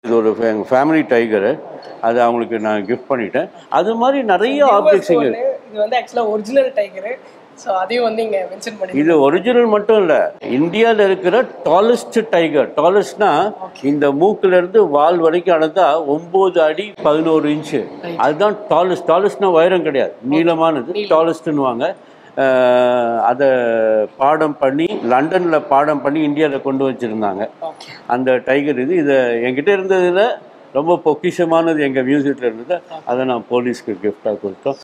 இது ஒரு எங்கள் ஃபேமிலி டைகரு அது அவங்களுக்கு நான் கிஃப்ட் பண்ணிட்டேன் அது மாதிரி நிறைய ஆப்ஜெக்ட்ஸ் இங்கே ஒண்ணு, இது வந்து ஆக்சுவலாக ஒரிஜினல் டைகரு ஸோ அதையும் வந்து இங்கே மென்ஷன் பண்ணி இது ஒரிஜினல் மட்டும் இல்லை இந்தியாவில் இருக்கிற டாலஸ்ட் டைகர் டாலஸ்ட்னா இந்த மூக்குல இருந்து வால் வரைக்கும் அளந்தா ஒம்பது அடி பதினோரு இன்ச்சு அதுதான் டாலஸ்ட் டாலஸ்ட்னா உயரம் கிடையாது நீளமானது டாலஸ்ட்னுவாங்க அதை பாடம் பண்ணி லண்டனில் பாடம் பண்ணி இந்தியாவில் கொண்டு வச்சுருந்தாங்க ஓகே அந்த டைகர் இது இதை என்கிட்ட இருந்ததில் ரொம்ப பொக்கிஷமானது எங்கள் மியூசியத்தில் இருந்தது அதை நான் போலீஸ்க்கு கிஃப்டாக கொடுத்தோம்